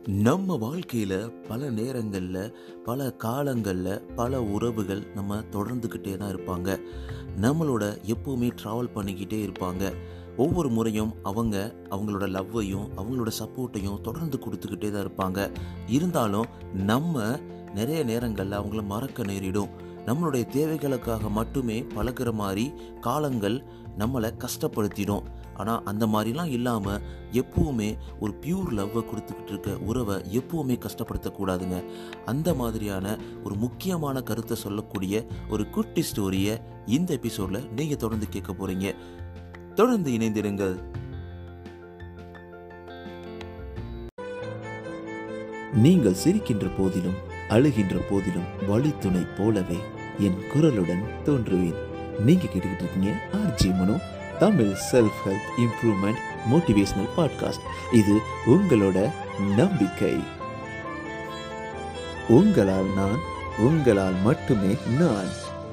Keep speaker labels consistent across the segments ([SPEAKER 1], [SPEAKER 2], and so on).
[SPEAKER 1] நம்ம வாழ்க்கையில் பல நேரங்களில் பல காலங்களில் பல உறவுகள் நம்ம தொடர்ந்துக்கிட்டே தான் இருப்பாங்க நம்மளோட எப்போவுமே ட்ராவல் பண்ணிக்கிட்டே இருப்பாங்க ஒவ்வொரு முறையும் அவங்க அவங்களோட லவ்வையும் அவங்களோட சப்போர்ட்டையும் தொடர்ந்து கொடுத்துக்கிட்டே தான் இருப்பாங்க இருந்தாலும் நம்ம நிறைய நேரங்களில் அவங்கள மறக்க நேரிடும் நம்மளுடைய தேவைகளுக்காக மட்டுமே பழகுற மாதிரி காலங்கள் நம்மளை கஷ்டப்படுத்திடும் ஆனால் அந்த மாதிரிலாம் இல்லாமல் எப்பவுமே ஒரு பியூர் லவ்வை கொடுத்துக்கிட்டு இருக்க உறவை எப்பவுமே கஷ்டப்படுத்தக்கூடாதுங்க அந்த மாதிரியான ஒரு முக்கியமான கருத்தை சொல்லக்கூடிய ஒரு குட்டி ஸ்டோரியை இந்த எபிசோடில் நீங்கள் தொடர்ந்து கேட்க போகிறீங்க தொடர்ந்து இணைந்திருங்கள்
[SPEAKER 2] நீங்கள் சிரிக்கின்ற போதிலும் அழுகின்ற போதிலும் வழித்துணை போலவே என் குரலுடன் தோன்றுவேன் நீங்க கேட்டுக்கிட்டு இருக்கீங்க R J Mano Tamil self help improvement motivational podcast இது உங்களோட நம்பிக்கை உங்களால் நான் உங்களால் மட்டுமே நான்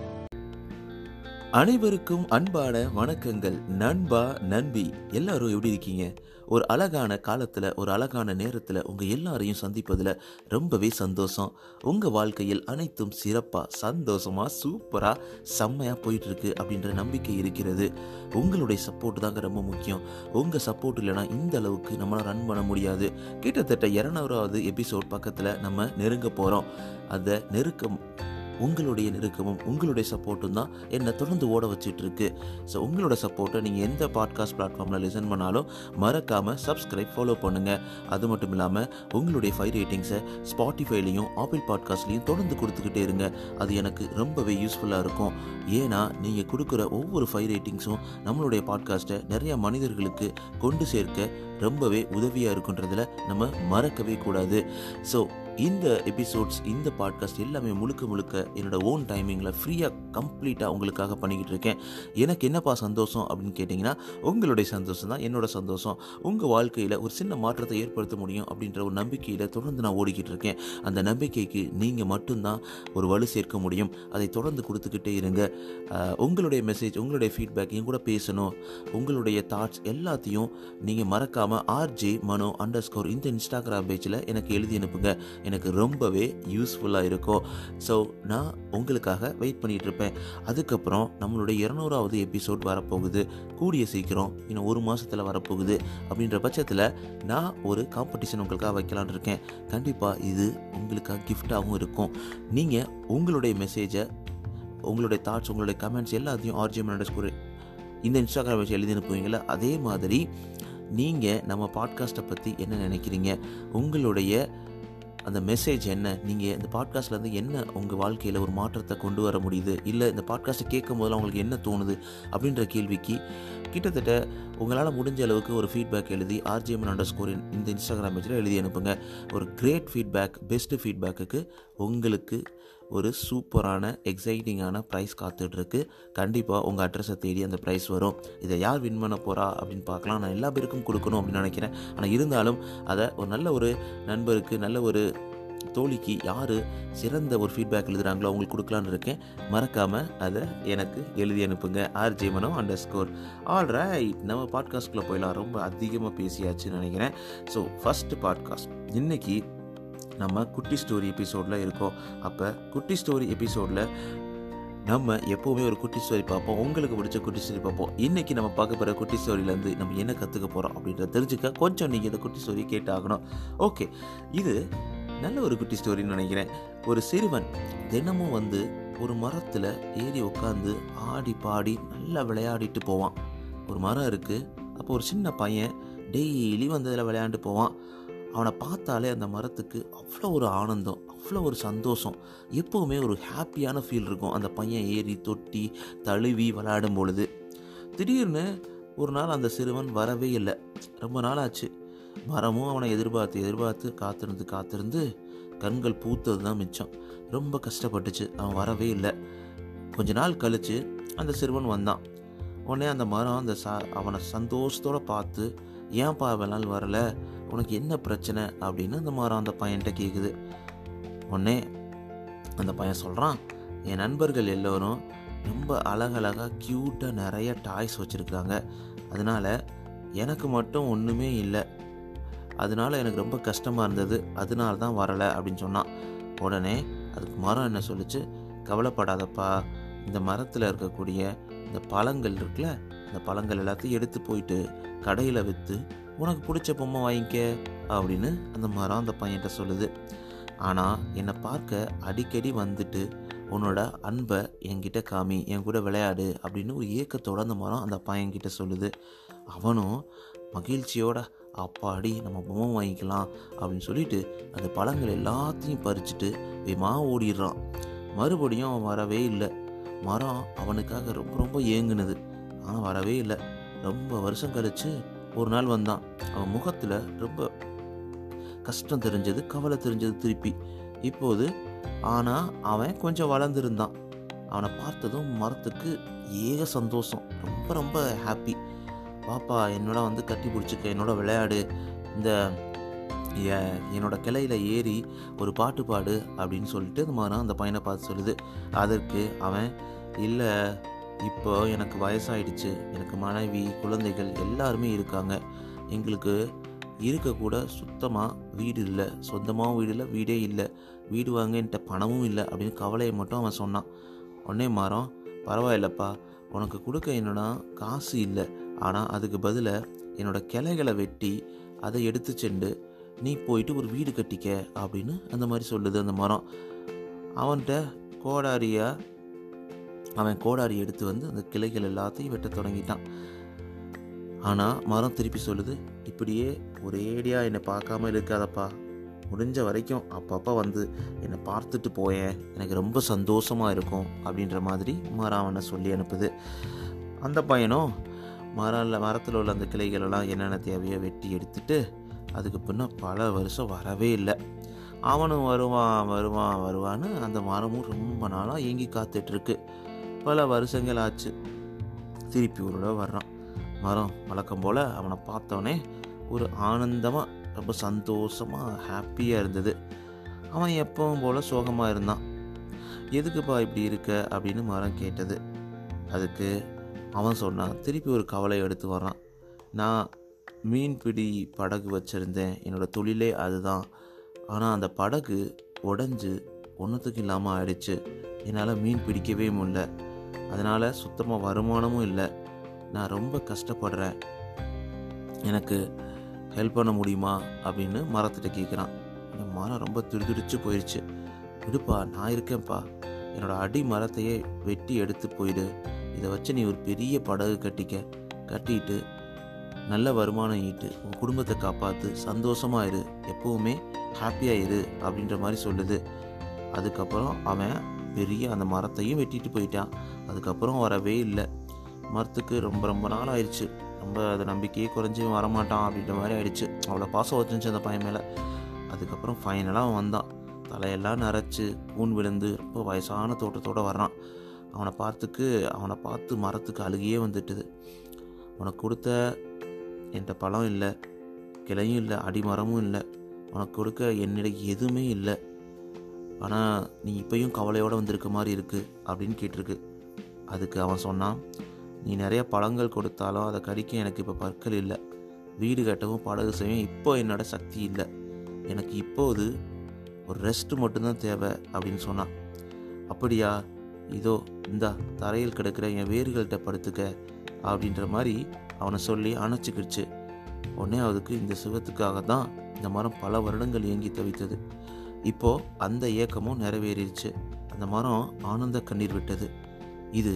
[SPEAKER 1] அனைவருக்கும் அன்பான வணக்கங்கள் நண்பா நண்பி எல்லாரும் எப்படி இருக்கீங்க ஒரு அழகான காலத்தில் ஒரு அழகான நேரத்தில் உங்கள் எல்லாரையும் சந்திப்பதில் ரொம்பவே சந்தோஷம் உங்கள் வாழ்க்கையில் அனைத்தும் சிறப்பாக சந்தோஷமாக சூப்பராக செம்மையாக போயிட்டுருக்கு அப்படின்ற நம்பிக்கை இருக்கிறது உங்களுடைய சப்போர்ட் தாங்க ரொம்ப முக்கியம் உங்கள் சப்போர்ட் இல்லைனா இந்த அளவுக்கு நம்மளால் ரன் பண்ண முடியாது கிட்டத்தட்ட இரநூறாவது எபிசோட் பக்கத்தில் நம்ம நெருங்க போகிறோம் அதை நெருக்கம் உங்களுடைய நெருக்கமும் உங்களுடைய சப்போர்ட்டும் தான் என்னை தொடர்ந்து ஓட வச்சிட்டு இருக்கு ஸோ உங்களோட சப்போர்ட்டை நீங்கள் எந்த பாட்காஸ்ட் பிளாட்ஃபார்மில் லிசன் பண்ணாலும் மறக்காமல் சப்ஸ்கிரைப் ஃபாலோ பண்ணுங்கள் அது மட்டும் இல்லாமல் உங்களுடைய ஃபைவ் ரேட்டிங்ஸை ஸ்பாட்டிஃபைலையும் ஆப்பிள் பாட்காஸ்ட்லையும் தொடர்ந்து கொடுத்துக்கிட்டே இருங்க அது எனக்கு ரொம்பவே யூஸ்ஃபுல்லாக இருக்கும் ஏன்னா நீங்கள் கொடுக்குற ஒவ்வொரு ஃபைவ் ரேட்டிங்ஸும் நம்மளுடைய பாட்காஸ்ட்டை நிறைய மனிதர்களுக்கு கொண்டு சேர்க்க ரொம்பவே உதவியாக இருக்குன்றதில் நம்ம மறக்கவே கூடாது ஸோ இந்த எபிசோட்ஸ் இந்த பாட்காஸ்ட் எல்லாமே முழுக்க முழுக்க என்னோட ஓன் டைமிங்கில் ஃப்ரீயாக கம்ப்ளீட்டாக உங்களுக்காக பண்ணிக்கிட்டு இருக்கேன் எனக்கு என்னப்பா சந்தோஷம் அப்படின்னு கேட்டிங்கன்னா உங்களுடைய சந்தோஷம் தான் என்னோட சந்தோஷம் உங்கள் வாழ்க்கையில் ஒரு சின்ன மாற்றத்தை ஏற்படுத்த முடியும் அப்படின்ற ஒரு நம்பிக்கையில் தொடர்ந்து நான் ஓடிக்கிட்டு இருக்கேன் அந்த நம்பிக்கைக்கு நீங்கள் மட்டும்தான் ஒரு வலு சேர்க்க முடியும் அதை தொடர்ந்து கொடுத்துக்கிட்டே இருங்க அஹ், உங்களுடைய மெசேஜ் உங்களுடைய ஃபீட்பேக் என் கூட பேசணும் உங்களுடைய தாட்ஸ் எல்லாத்தையும் நீங்கள் மறக்காமல் ஆர்ஜே மனோ அண்டர் ஸ்கோர் இந்த இன்ஸ்டாகிராம் பேஜில் எனக்கு எழுதி அனுப்புங்க எனக்கு ரொம்பவே யூஸ்ஃபுல்லாக இருக்கும் ஸோ நான் உங்களுக்காக வெயிட் பண்ணிட்டு இருப்பேன் அதுக்கப்புறம் நம்மளுடைய இரநூறாவது எபிசோட் வரப்போகுது கூடிய சீக்கிரம் இன்னும் ஒரு மாதத்தில் வரப்போகுது அப்படின்ற பட்சத்தில் நான் ஒரு காம்படிஷன் உங்களுக்காக வைக்கலான்னு இருக்கேன் கண்டிப்பாக இது உங்களுக்காக கிஃப்டாகவும் இருக்கும் நீங்கள் உங்களுடைய மெசேஜை உங்களுடைய தாட்ஸ் உங்களுடைய கமெண்ட்ஸ் எல்லாத்தையும் ஆர்ஜிஎம் அண்டர் ஸ்கோர் இந்த இன்ஸ்டாகிராம் வச்சு எழுதி அனுப்புவீங்களா அதே மாதிரி நீங்கள் நம்ம பாட்காஸ்ட்டை பற்றி என்ன நினைக்கிறீங்க உங்களுடைய அந்த மெசேஜ் என்ன நீங்கள் இந்த பாட்காஸ்ட்லேருந்து என்ன உங்கள் வாழ்க்கையில் ஒரு மாற்றத்தை கொண்டு வர முடியுது இல்லை இந்த பாட்காஸ்ட்டை கேட்கும் போதெல்லாம் உங்களுக்கு என்ன தோணுது அப்படின்ற கேள்விக்கு கிட்டத்தட்ட உங்களால் முடிஞ்ச அளவுக்கு ஒரு ஃபீட்பேக் எழுதி ஆர்ஜிஎம் அண்டர் ஸ்கோர் இந்த இன்ஸ்டாகிராம் பேஜில் எழுதி அனுப்புங்க ஒரு கிரேட் ஃபீட்பேக் பெஸ்ட்டு ஃபீட்பேக்குக்கு உங்களுக்கு ஒரு சூப்பரான எக்ஸைட்டிங்கான ப்ரைஸ் காத்துட்ருக்கு கண்டிப்பாக உங்கள் அட்ரஸை தேடி அந்த ப்ரைஸ் வரும் இதை யார் வின் பண்ண போகிறா அப்படின்னு பார்க்கலாம் நான் எல்லா பேருக்கும் கொடுக்கணும் அப்படின்னு நினைக்கிறேன் ஆனால் இருந்தாலும் அதை ஒரு நல்ல ஒரு நண்பருக்கு நல்ல ஒரு தோழிக்கு யார் சிறந்த ஒரு ஃபீட்பேக் எழுதுகிறாங்களோ அவங்களுக்கு கொடுக்கலான்னு இருக்கேன் மறக்காமல் அதை எனக்கு எழுதி அனுப்புங்க R J Mano underscore all right நம்ம பாட்காஸ்ட்குள்ளே போயிடலாம் ரொம்ப அதிகமாக பேசியாச்சுன்னு நினைக்கிறேன் ஸோ ஃபஸ்ட்டு பாட்காஸ்ட் இன்னைக்கு நம்ம குட்டி ஸ்டோரி எபிசோடில் இருக்கோம் அப்போ குட்டி ஸ்டோரி எபிசோடில் நம்ம எப்போவுமே ஒரு குட்டி ஸ்டோரி பார்ப்போம் உங்களுக்கு பிடிச்ச குட்டி ஸ்டோரி பார்ப்போம் இன்றைக்கி நம்ம பார்க்க போகிற குட்டி ஸ்டோரியிலேருந்து நம்ம என்ன கற்றுக்க போகிறோம் அப்படின்றத தெரிஞ்சுக்க கொஞ்சம் நீங்கள் இந்த குட்டி ஸ்டோரி கேட்டாகணும் ஓகே இது நல்ல ஒரு குட்டி ஸ்டோரின்னு நினைக்கிறேன் ஒரு சிறுவன் தினமும் வந்து ஒரு மரத்தில் ஏறி உட்காந்து ஆடி பாடி நல்லா விளையாடிட்டு போவான் ஒரு மரம் இருக்குது அப்போ ஒரு சின்ன பையன் டெய்லி வந்து அதில் விளையாண்டு போவான் அவனை பார்த்தாலே அந்த மரத்துக்கு அவ்வளோ ஒரு ஆனந்தம் அவ்வளோ ஒரு சந்தோஷம் எப்போவுமே ஒரு ஹாப்பியான ஃபீல் இருக்கும் அந்த பையன் ஏறி தொட்டி தழுவி விளையாடும் பொழுது திடீர்னு ஒரு நாள் அந்த சிறுவன் வரவே இல்லை ரொம்ப நாள் ஆச்சு மரமும் அவனை எதிர்பார்த்து எதிர்பார்த்து காத்திருந்து காத்திருந்து கண்கள் பூத்தது தான் மிச்சம் ரொம்ப கஷ்டப்பட்டுச்சு அவன் வரவே இல்லை கொஞ்ச நாள் கழித்து அந்த சிறுவன் வந்தான் உடனே அந்த மரம் அந்த சா அவனை சந்தோஷத்தோடு பார்த்து ஏன்பா இவ்வளவு நாள் வரலை உனக்கு என்ன பிரச்சனை அப்படின்னு அந்த மரம் அந்த பையன்கிட்ட கேட்குது உடனே அந்த பையன் சொல்கிறான் என் நண்பர்கள் எல்லோரும் ரொம்ப அழகழகாக க்யூட்டாக நிறைய டாய்ஸ் வச்சுருக்காங்க அதனால் எனக்கு மட்டும் ஒன்றுமே இல்லை அதனால எனக்கு ரொம்ப கஷ்டமாக இருந்தது அதனால தான் வரலை அப்படின்னு சொன்னான் உடனே அதுக்கு மரம் என்ன சொல்லுச்சு கவலைப்படாதப்பா இந்த மரத்தில் இருக்கக்கூடிய இந்த பழங்கள் இருக்குல்ல அந்த பழங்கள் எல்லாத்தையும் எடுத்து போயிட்டு கடையில் விற்று உனக்கு பிடிச்ச பொம்மை வாங்கிக்க அப்படின்னு அந்த மரம் அந்த பையன்கிட்ட சொல்லுது ஆனால் என்னை பார்க்க அடிக்கடி வந்துட்டு உன்னோட அன்பை என்கிட்ட காமி என் கூட விளையாடு அப்படின்னு ஒரு ஏக்கத்தோட அந்த மரம் அந்த பையன்கிட்ட சொல்லுது அவனும் மகிழ்ச்சியோட அப்பாடி நம்ம பொம்மை வாங்கிக்கலாம் அப்படின்னு சொல்லிட்டு அந்த பழங்கள் எல்லாத்தையும் பறிச்சுட்டு வேமா ஓடிடுறான் மறுபடியும் அவன் வரவே இல்லை மரம் அவனுக்காக ரொம்ப ரொம்ப ஏங்குனது ஆனால் வரவே இல்லை ரொம்ப வருஷம் கழிச்சு ஒரு நாள் வந்தான் அவன் முகத்தில் ரொம்ப கஷ்டம் தெரிஞ்சது கவலை தெரிஞ்சது திருப்பி இப்போது ஆனால் அவன் கொஞ்சம் வளர்ந்துருந்தான் அவனை பார்த்ததும் மரத்துக்கு ஏக சந்தோஷம் ரொம்ப ரொம்ப ஹாப்பி பாப்பா என்னோட வந்து கட்டி பிடிச்சிக்க என்னோட விளையாடு இந்த எ- என்னோட கிளையில ஏறி ஒரு பாட்டு பாடு அப்படின்னு சொல்லிட்டு அந்த மரம் அந்த பையனை பார்த்து சொல்லுது அதற்கு அவன் இல்லை இப்போ எனக்கு வயசாயிடுச்சு எனக்கு மனைவி குழந்தைகள் எல்லாருமே இருக்காங்க எங்களுக்கு இருக்கக்கூட சுத்தமாக வீடு இல்லை சொந்தமாகவும் வீடு இல்லை வீடே இல்லை வீடு வாங்க என்கிட்ட பணமும் இல்லை அப்படின்னு கவலையை மட்டும் அவன் சொன்னான் உடனே மரம் பரவாயில்லப்பா உனக்கு கொடுக்க என்னோட காசு இல்லை ஆனால் அதுக்கு பதிலாக என்னோட கிளைகளை வெட்டி அதை எடுத்து சென்று நீ போயிட்டு ஒரு வீடு கட்டிக்க அப்படின்னு அந்த மாதிரி சொல்லுது அந்த மரம் அவன்கிட்ட கோடாரியா அவன் கோடாரி எடுத்து வந்து அந்த கிளைகள் எல்லாத்தையும் வெட்ட தொடங்கிட்டான் ஆனால் மரம் திருப்பி சொல்லுது இப்படியே ஒரேடியாக என்னை பார்க்காம இருக்காதப்பா முடிஞ்ச வரைக்கும் அப்பப்போ வந்து என்னை பார்த்துட்டு போயேன் எனக்கு ரொம்ப சந்தோஷமாக இருக்கும் அப்படின்ற மாதிரி மரம் அவனை சொல்லி அனுப்புது அந்த பையனும் மரம் மரத்தில் உள்ள அந்த கிளைகளெல்லாம் என்னென்ன தேவையோ வெட்டி எடுத்துட்டு அதுக்கு பின்ன பல வருஷம் வரவே இல்லை அவனும் வருவான் வருவான் வருவான்னு அந்த மரமும் ரொம்ப நாளாக ஏங்கி காத்துட்ருக்கு பல வருஷங்கள் ஆச்சு திருப்பி ஒரு தடவை வர்றான் மரம் வழக்கம் போல் அவனை பார்த்தோன்னே ஒரு ஆனந்தமாக ரொம்ப சந்தோஷமாக ஹாப்பியாக இருந்தது அவன் எப்பவும் போல் சோகமாக இருந்தான் எதுக்குப்பா இப்படி இருக்க அப்படின்னு மரம் கேட்டது அதுக்கு அவன் சொன்னான் திருப்பி ஒரு கவலை எடுத்து வர்றான் நான் மீன்பிடி படகு வச்சுருந்தேன் என்னோடய தொழிலே அதுதான் ஆனால் அந்த படகு உடஞ்சி ஒன்றுத்துக்கு இல்லாமல் ஆயிடுச்சு என்னால் மீன் பிடிக்கவே முடியல அதனால் சுத்தமாக வருமானமும் இல்லை நான் ரொம்ப கஷ்டப்படுறேன் எனக்கு ஹெல்ப் பண்ண முடியுமா அப்படின்னு மரத்திட்ட கேட்குறான் இந்த மரம் ரொம்ப துடிதுடிச்சு போயிடுச்சு விடுப்பா நான் இருக்கேன்ப்பா என்னோட அடி மரத்தையே வெட்டி எடுத்து போயிடு இதை வச்சு நீ ஒரு பெரிய படகு கட்டிக்க கட்டிட்டு நல்ல வருமானம் ஈட்டு உன் குடும்பத்தை காப்பாற்று சந்தோஷமா இரு எப்பவுமே ஹாப்பியாக இரு அப்படின்ற மாதிரி சொல்லுது அதுக்கப்புறம் அவன் பெரிய அந்த மரத்தையும் வெட்டிட்டு போயிட்டான் அதுக்கப்புறம் வரவே இல்லை மரத்துக்கு ரொம்ப ரொம்ப நாள் ஆயிடுச்சு ரொம்ப அது நம்பிக்கையே குறைஞ்சி வரமாட்டான் அப்படின்ற மாதிரி ஆயிடுச்சு அவ்வளோ பாசம் வச்சுருந்துச்சு அந்த பையன் மேலே அதுக்கப்புறம் ஃபைனலாக அவன் வந்தான் தலையெல்லாம் நரைச்சு கூன் விழுந்து ரொம்ப வயசான தோட்டத்தோடு வர்றான் அவனை பார்த்துக்கு அவனை பார்த்து மரத்துக்கு அழுகியே வந்துட்டுது உனக்கு கொடுத்த என்கிட்ட பழம் இல்லை கிளையும் இல்லை அடிமரமும் இல்லை உனக்கு கொடுக்க என்னிட எதுவுமே இல்லை ஆனால் நீ இப்பயும் கவலையோடு வந்திருக்க மாதிரி இருக்குது அப்படின்னு கேட்டிருக்கு அதுக்கு அவன் சொன்னான் நீ நிறைய பழங்கள் கொடுத்தாலும் அதை கடிக்க எனக்கு இப்போ பற்கள் இல்லை வீடு கட்டவும் படகு செய்யவும் இப்போ என்னோட சக்தி இல்லை எனக்கு இப்போது ஒரு ரெஸ்ட் மட்டும்தான் தேவை அப்படின்னு சொன்னான் அப்படியா இதோ இந்தா தரையில் கிடக்கிற என் வேர்கள்ட்ட படுத்துக்க அப்படின்ற மாதிரி அவனை சொல்லி அணைச்சிக்கிடுச்சு உடனே அதுக்கு இந்த சுகத்துக்காக தான் இந்த மரம் பல வருடங்கள் ஏங்கி தவித்தது இப்போ அந்த ஏக்கமும் நிறைவேறிடுச்சு அந்த மரம் ஆனந்த கண்ணீர் விட்டது இது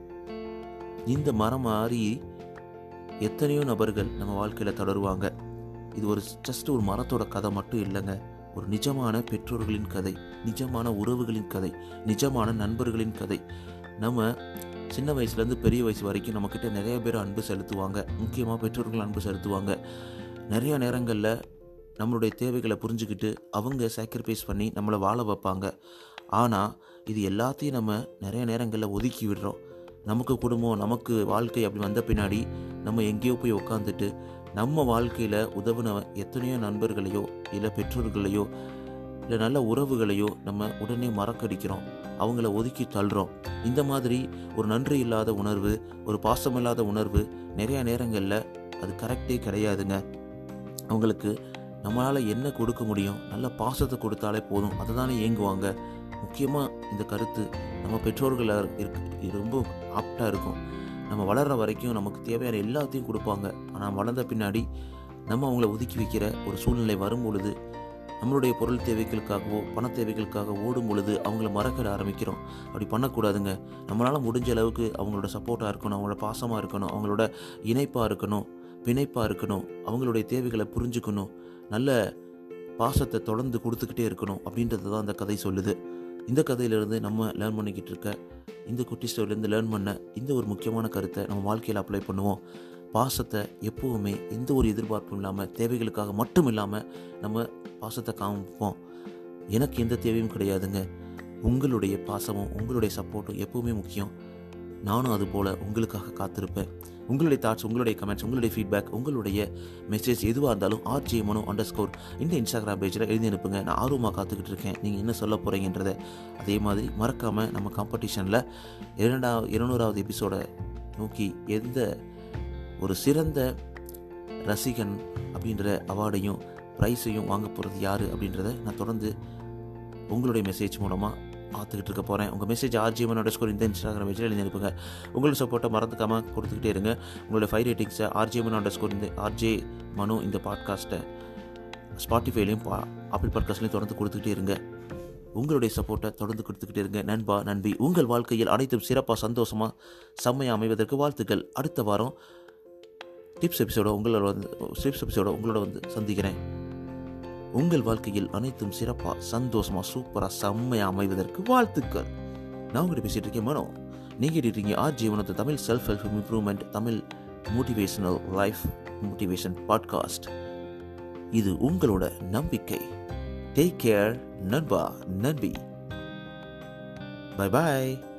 [SPEAKER 1] இந்த மரம் மாறி எத்தனையோ நபர்கள் நம்ம வாழ்க்கையில் தொடருவாங்க இது ஒரு ஜஸ்ட் ஒரு மரத்தோட கதை மட்டும் இல்லைங்க ஒரு நிஜமான பெற்றோர்களின் கதை நிஜமான உறவுகளின் கதை நிஜமான நண்பர்களின் கதை நம்ம சின்ன வயசுலேருந்து பெரிய வயசு வரைக்கும் நம்மக்கிட்ட நிறைய பேர் அன்பு செலுத்துவாங்க முக்கியமாக பெற்றோர்கள் அன்பு செலுத்துவாங்க நிறைய நேரங்களில் நம்மளுடைய தேவைகளை புரிஞ்சுக்கிட்டு அவங்க சாக்ரிஃபைஸ் பண்ணி நம்மளை வாழ வைப்பாங்க ஆனால் இது எல்லாத்தையும் நம்ம நிறைய நேரங்களில் ஒதுக்கி விடுறோம் நமக்கு குடும்பம் நமக்கு வாழ்க்கை அப்படி வந்த பின்னாடி நம்ம எங்கேயோ போய் உட்காந்துட்டு நம்ம வாழ்க்கையில் உதவின எத்தனையோ நண்பர்களையோ இல்லை பெற்றோர்களையோ இல்லை நல்ல உறவுகளையோ நம்ம உடனே மறக்கடிக்கிறோம் அவங்கள ஒதுக்கி தள்ளுறோம் இந்த மாதிரி ஒரு நன்றி இல்லாத உணர்வு ஒரு பாசமில்லாத உணர்வு நிறைய நேரங்களில் அது கரெக்டே கிடையாதுங்க அவங்களுக்கு நம்மளால் என்ன கொடுக்க முடியும் நல்ல பாசத்தை கொடுத்தாலே போதும் அதை தானே ஏங்குவாங்க முக்கியமாக இந்த கருத்து நம்ம பெற்றோர்கள் இருக்கு ரொம்ப ஆப்டாக இருக்கும் நம்ம வளர்கிற வரைக்கும் நமக்கு தேவையான எல்லாத்தையும் கொடுப்பாங்க ஆனால் வளர்ந்த பின்னாடி நம்ம அவங்கள ஒதுக்கி வைக்கிற ஒரு சூழ்நிலை வரும் பொழுது நம்மளுடைய பொருள் தேவைகளுக்காகவோ பண தேவைகளுக்காக ஓடும் பொழுது அவங்கள மறக்கிற ஆரம்பிக்கிறோம் அப்படி பண்ணக்கூடாதுங்க நம்மளால் முடிஞ்ச அளவுக்கு அவங்களோட சப்போர்ட்டாக இருக்கணும் அவங்களோட பாசமாக இருக்கணும் அவங்களோட இணைப்பாக இருக்கணும் பிணைப்பாக இருக்கணும் அவங்களுடைய தேவைகளை புரிஞ்சுக்கணும் நல்ல பாசத்தை தொடர்ந்து கொடுத்துக்கிட்டே இருக்கணும் அப்படின்றது தான் அந்த கதை சொல்லுது இந்த கதையிலிருந்து நம்ம லேர்ன் பண்ணிக்கிட்டு இருக்க இந்த குட்டி ஸ்டோரிலேருந்து லேர்ன் பண்ண இந்த ஒரு முக்கியமான கருத்தை நம்ம வாழ்க்கையில் அப்ளை பண்ணுவோம் பாசத்தை எப்போவுமே எந்த ஒரு எதிர்பார்ப்பும் இல்லாமல் தேவைகளுக்காக மட்டும் இல்லாமல் நம்ம பாசத்தை காமிப்போம் எனக்கு எந்த தேவையும் கிடையாதுங்க உங்களுடைய பாசமும் உங்களுடைய சப்போர்ட்டும் எப்போவுமே முக்கியம் நானும் அது போல் உங்களுக்காக காத்திருப்பேன் உங்களுடைய தாட்ஸ் உங்களுடைய கமெண்ட்ஸ் உங்களுடைய ஃபீட்பேக் உங்களுடைய மெசேஜ் எதுவாக இருந்தாலும் ஆர்ஜே மனோ அண்டர் ஸ்கோர் இந்த இன்ஸ்டாகிராம் பேஜில் எழுதி அனுப்புங்க நான் ஆர்வமாக காத்துக்கிட்டு இருக்கேன் நீங்கள் என்ன சொல்ல போகிறீங்கன்றதை அதே மாதிரி மறக்காமல் நம்ம காம்படிஷனில் இரண்டாவது இருநூறாவது எபிசோடை நோக்கி எந்த ஒரு சிறந்த ரசிகன் அப்படின்ற அவார்டையும் ப்ரைஸையும் வாங்க போகிறது யார் அப்படின்றத நான் தொடர்ந்து உங்களுடைய மெசேஜ் மூலமாக பார்த்துக்கிட்டு இருக்க போகிறேன் உங்கள் மெசேஜ் ஆர்ஜிஎம் அண்டர் ஸ்கோர் இந்த இன்ஸ்டாகிராம் பேஜில் எழுதி அனுப்புங்க உங்களோட சப்போர்ட்டை மறந்துக்காமல் கொடுத்துக்கிட்டே இருங்க உங்களோட ஃபைவ் ரேட்டிங்ஸை ஆர்ஜிஎம் அண்டர் ஸ்கோர் இந்த ஆர்ஜே மனு இந்த பாட்காஸ்ட்டை ஸ்பாட்டிஃபைலையும் பா ஆப்பிள் பாட்காஸ்ட்லையும் தொடர்ந்து கொடுத்துக்கிட்டே இருங்க உங்களுடைய சப்போர்ட்டை தொடர்ந்து கொடுத்துக்கிட்டே இருங்க நண்பா நண்பி உங்கள் வாழ்க்கையில் அனைத்தும் சிறப்பாக சந்தோஷமாக செம்மையாக அமைவதற்கு வாழ்த்துக்கள் அடுத்த வாரம் டிப்ஸ் எபிசோட உங்களோட வந்து டிப்ஸ் எபிசோட உங்களோட வந்து சந்திக்கிறேன் உங்கள் வாழ்க்கையில் அனைத்தும் சிறப்பாக சந்தோஷமாக சூப்பராக செம்மையாக அமைவதற்கு வாழ்த்துக்கள் நான் உங்கள்கிட்ட பேசிகிட்டு இருக்கேன் மனோ நீங்கள் இருக்கீங்க ஆர் ஜீவனத்தை Tamil self help improvement Tamil motivational life motivation podcast இது உங்களோட நம்பிக்கை டேக் கேர் நண்பா நன்பி பை பாய்